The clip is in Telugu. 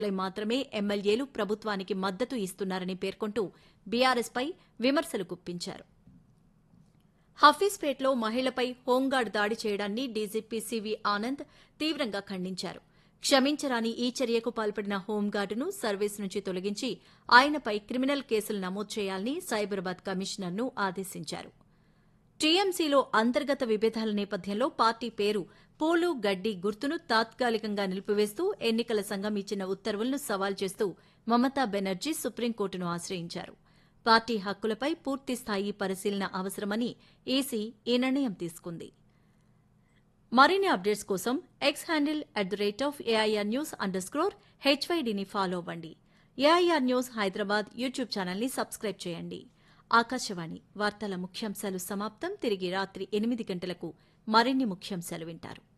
మాత్రమే ఎమ్మెల్యేలు ప్రభుత్వానికి మద్దతు ఇస్తున్నారని పేర్కొంటూ బీఆర్ఎస్పై విమర్శలు గుప్పించారు హఫీజ్పేట్లో మహిళపై హోంగార్డ్ దాడి చేయడాన్ని డీజీపీ సివి ఆనంద్ తీవ్రంగా ఖండించారు క్షమించరాని ఈ చర్యకు పాల్పడిన హోంగార్డును సర్వీస్ నుంచి తొలగించి ఆయనపై క్రిమినల్ కేసులు నమోదు చేయాలని సైబరాబాద్ కమిషనర్ను ఆదేశించారు టీఎంసీలో అంతర్గత విభేదాల నేపథ్యంలో పార్టీ పేరు పూలు గడ్డి గుర్తును తాత్కాలికంగా నిలిపివేస్తూ ఎన్నికల సంఘం ఇచ్చిన ఉత్తర్వులను సవాల్ చేస్తూ మమతా బెనర్జీ సుప్రీంకోర్టును ఆశ్రయించారు పార్టీ హక్కులపై పూర్తిస్థాయి పరిశీలన అవసరమని ఈసీ ఈ నిర్ణయం తీసుకుంది మరిన్ని అప్డేట్స్ కోసం X handle at the rate of AIR news underscore హెచ్వైడీని ఫాలో అవ్వండి ఏఐఆర్ న్యూస్ హైదరాబాద్ యూట్యూబ్ ఛానల్ని సబ్స్క్రైబ్ చేయండి ఆకాశవాణి వార్తల ముఖ్యాంశాలు సమాప్తం తిరిగి రాత్రి ఎనిమిది గంటలకు మరిన్ని ముఖ్యాంశాలు వింటారు